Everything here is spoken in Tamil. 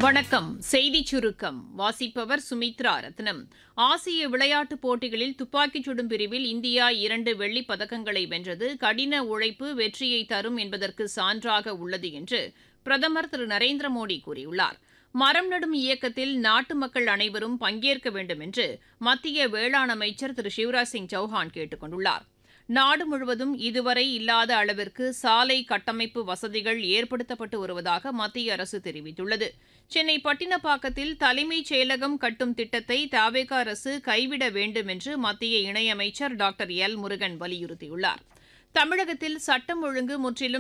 வணக்கம் செய்திச் சுருக்கம் வாசிப்பவர் சுமித்ரா ரத்னம் ஆசிய விளையாட்டுப் போட்டிகளில் துப்பாக்கிச் சுடும் பிரிவில் இந்தியா இரண்டு வெள்ளிப் பதக்கங்களை வென்றது கடின உழைப்பு வெற்றியை தரும் என்பதற்கு சான்றாக உள்ளது என்று பிரதமர் திரு நரேந்திர மோடி கூறியுள்ளார் மரம் நடும் இயக்கத்தில் நாட்டு மக்கள் அனைவரும் பங்கேற்க வேண்டும் என்று மத்திய வேளாண் அமைச்சர் திரு சிவராஜ் சிங் சௌஹான் கேட்டுக் கொண்டுள்ளார் நாடு முழுவதும் இதுவரை இல்லாத அளவிற்கு சாலை கட்டமைப்பு வசதிகள் ஏற்படுத்தப்பட்டு வருவதாக மத்திய அரசு தெரிவித்துள்ளது சென்னை பட்டினப்பாக்கத்தில் தலைமைச் செயலகம் கட்டும் திட்டத்தை தவேக அரசு கைவிட வேண்டும் என்று மத்திய இணையமைச்சர் டாக்டர் எல் முருகன் வலியுறுத்தியுள்ளார் தமிழகத்தில் சட்டம் ஒழுங்கு முற்றிலும்